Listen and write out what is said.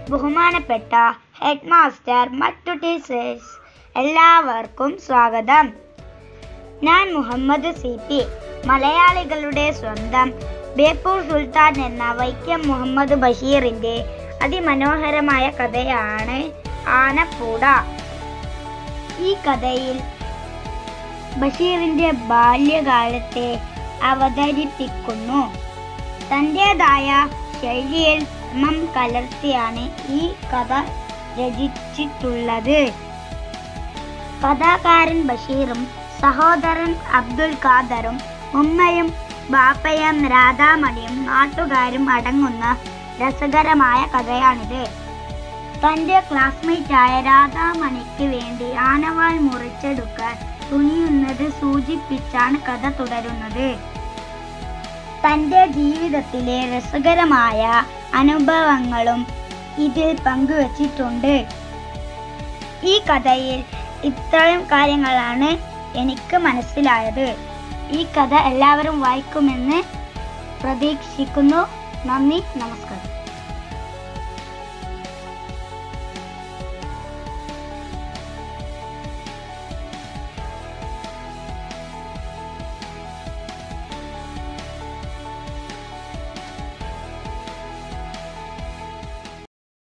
ബഹുമാനപ്പെട്ട head master മറ്റു teachers എല്ലാവർക്കും സ്വാഗതം ഞാൻ മുഹമ്മദ് സി പി മലയാളികളുടെ സ്വന്തം ബേപ്പൂർ സുൽത്താൻ എന്ന വൈക്കം മുഹമ്മദ് ബഷീറിന്റെ അതിമനോഹരമായ കഥയാണ് ആനപ്പൂട ഈ കഥയിൽ ബഷീറിന്റെ ബാല്യകാലത്തെ അവതരിപ്പിക്കുന്നു തൻ്റെതായ ശൈലിയിൽ മം കലർത്തിയാണ് ഈ കഥ രചിച്ചിട്ടുള്ളത് കഥാകാരൻ ബഷീറും സഹോദരൻ അബ്ദുൽ ഖാദറും ഉമ്മയും ബാപ്പയും രാധാമണിയും നാട്ടുകാരും അടങ്ങുന്ന രസകരമായ കഥയാണിത് തന്റെ ക്ലാസ്മേറ്റായ രാധാമണിക്ക് വേണ്ടി ആനവാൾ മുറിച്ചെടുക്കാൻ തുനിയുന്നത് സൂചിപ്പിച്ചാണ് കഥ തുടരുന്നത് തന്റെ ജീവിതത്തിലെ രസകരമായ അനുഭവങ്ങളും ഇതിൽ പങ്കുവച്ചിട്ടുണ്ട് ഈ കഥയിൽ ഇത്രയും കാര്യങ്ങളാണ് എനിക്ക് മനസ്സിലായത് ഈ കഥ എല്ലാവരും വായിക്കുമെന്ന് പ്രതീക്ഷിക്കുന്നു നന്ദി നമസ്കാരം